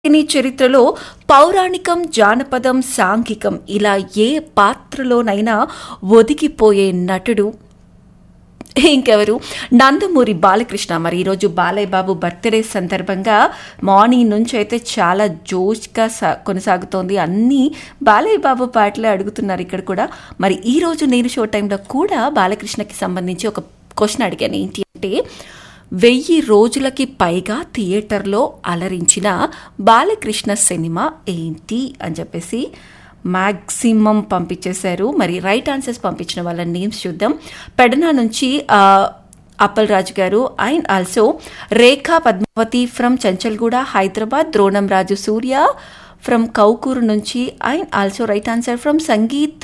సినీ చరిత్రలో పౌరాణికం జానపదం సాంఘికం ఇలా ఏ పాత్రలోనైనా ఒదిగిపోయే నటుడు ఇంకెవరు నందమూరి బాలకృష్ణ మరి ఈరోజు బాలయ్య బాబు బర్త్డే సందర్భంగా మార్నింగ్ నుంచి అయితే చాలా జోష్గా సా కొనసాగుతోంది అన్నీ బాలయ్య బాబు పాటలే అడుగుతున్నారు ఇక్కడ కూడా మరి ఈరోజు నేను షో టైంలో కూడా బాలకృష్ణకి సంబంధించి ఒక క్వశ్చన్ అడిగాను ఏంటి అంటే వెయ్యి రోజులకి పైగా థియేటర్లో అలరించిన బాలకృష్ణ సినిమా ఏంటి అని చెప్పేసి మ్యాక్సిమం పంపించేశారు మరి రైట్ ఆన్సర్స్ పంపించిన వాళ్ళ నేమ్స్ చూద్దాం పెడనా నుంచి ఆ, Appal Raju garu and also Rekha Padmavathi from Chanchalguda Hyderabad Dronam Raju Surya from Koukuru నుంచి and also right answer from Sangeeth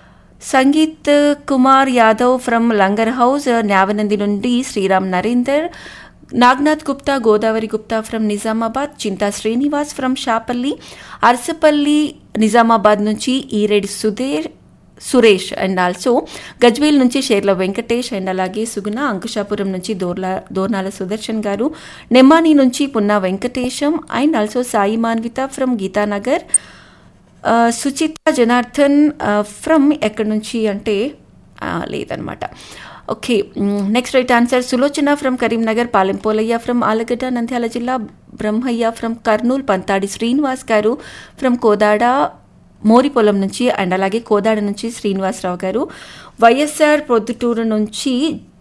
Sangeeth Kumar Yadav from Langar House Nyavanandi నుండి శ్రీరామ్ నరేందర్ నాగ్నాథ్ గుప్తా గోదావరి గుప్తా ఫ్రమ్ నిజామాబాద్ చింతా శ్రీనివాస్ ఫ్రమ్ షాపల్లి అరసపల్లి నిజామాబాద్ నుంచి ఈరెడ్డి సుధీర్ సురేష్ అండ్ ఆల్సో గజ్వేల్ నుంచి షేర్ల వెంకటేష్ అండ్ అలాగే సుగుణ అంకుశాపురం నుంచి దోర్లా దోర్నాల సుదర్శన్ గారు నెమ్మాని నుంచి Punna Venkatesham and also Sai Manvitha from Geethanagar ఆ, సుచిత జనార్దన్ ఫ్రమ్ ఎక్కడి నుంచి అంటే ఆ, లేదనమాట okay next right answer Sulochana from Karimnagar Palempolayya from Alagadda Nandyal జిల్లా బ్రహ్మయ్య ఫ్రమ్ కర్నూలు పంతాడి శ్రీనివాస్ గారు ఫ్రమ్ కోదాడ మోరిపొలం నుంచి అండ్ అలాగే కోదాడ నుంచి శ్రీనివాసరావు గారు వైఎస్ఆర్ ప్రొద్దుటూరు నుంచి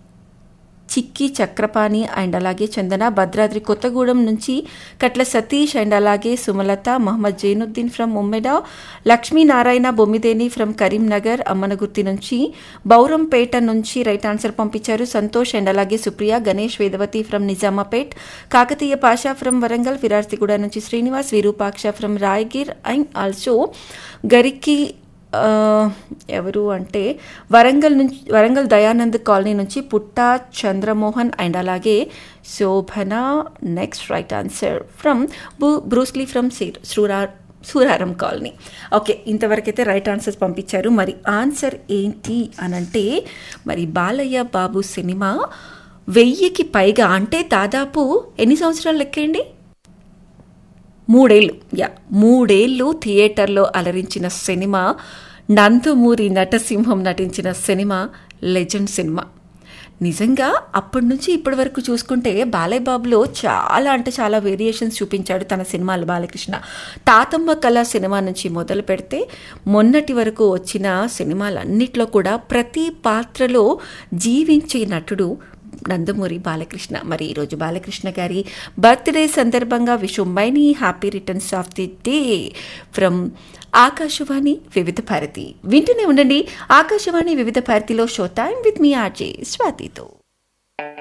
చిక్కి చక్రపాణి అండ్ అలాగే చందన భద్రాద్రి కొత్తగూడెం నుంచి కట్ల సతీష్ అండ్ అలాగే సుమలత మహమ్మద్ జైనుద్దీన్ ఫ్రమ్ ఉమ్మెడ లక్ష్మీనారాయణ బొమ్మిదేని ఫ్రమ్ కరీంనగర్ అమ్మనగుర్తి నుంచి బౌరంపేట నుంచి రైట్ ఆన్సర్ పంపించారు సంతోష్ అండ్ అలాగే సుప్రియ గణేష్ వేదవతి ఫ్రమ్ నిజామాపేట్ కాకతీయ పాషా ఫ్రమ్ వరంగల్ ఫిరార్తిగూడ నుంచి Srinivas Virupaksha from Rayagir and also Gariki ఆ, ఎవరు అంటే వరంగల్ నుంచి వరంగల్ దయానంద్ కాలనీ నుంచి పుట్టా చంద్రమోహన్ అండ్ అలాగే Shobhana next right answer from బూ Bruce Lee from Sura Suraram colony okay ఇంతవరకైతే రైట్ ఆన్సర్స్ పంపించారు మరి ఆన్సర్ ఏంటి అనంటే మరి బాలయ్య బాబు సినిమా వెయ్యికి పైగా అంటే దాదాపు ఎన్ని సంవత్సరాలు లెక్కేయండి మూడేళ్ళు యా మూడేళ్ళు థియేటర్లో అలరించిన సినిమా నందమూరి నటసింహం నటించిన సినిమా లెజెండ్ సినిమా నిజంగా అప్పటి నుంచి ఇప్పటి వరకు చూసుకుంటే బాలయ్య బాబులో చాలా అంటే చాలా వేరియేషన్స్ చూపించాడు తన సినిమాలు బాలకృష్ణ తాతమ్మ కళ సినిమా నుంచి మొదలు పెడితే మొన్నటి వరకు వచ్చిన సినిమాలన్నిట్లో కూడా ప్రతి పాత్రలో జీవించే నటుడు నందమూరి బాలకృష్ణ మరి ఈరోజు బాలకృష్ణ గారి బర్త్డే సందర్భంగా wish many happy returns of the day from Akashvani Vividh Bharati వింటూనే ఉండండి ఆకాశవాణి వివిధ భారతిలో show time with me RJ స్వాతితో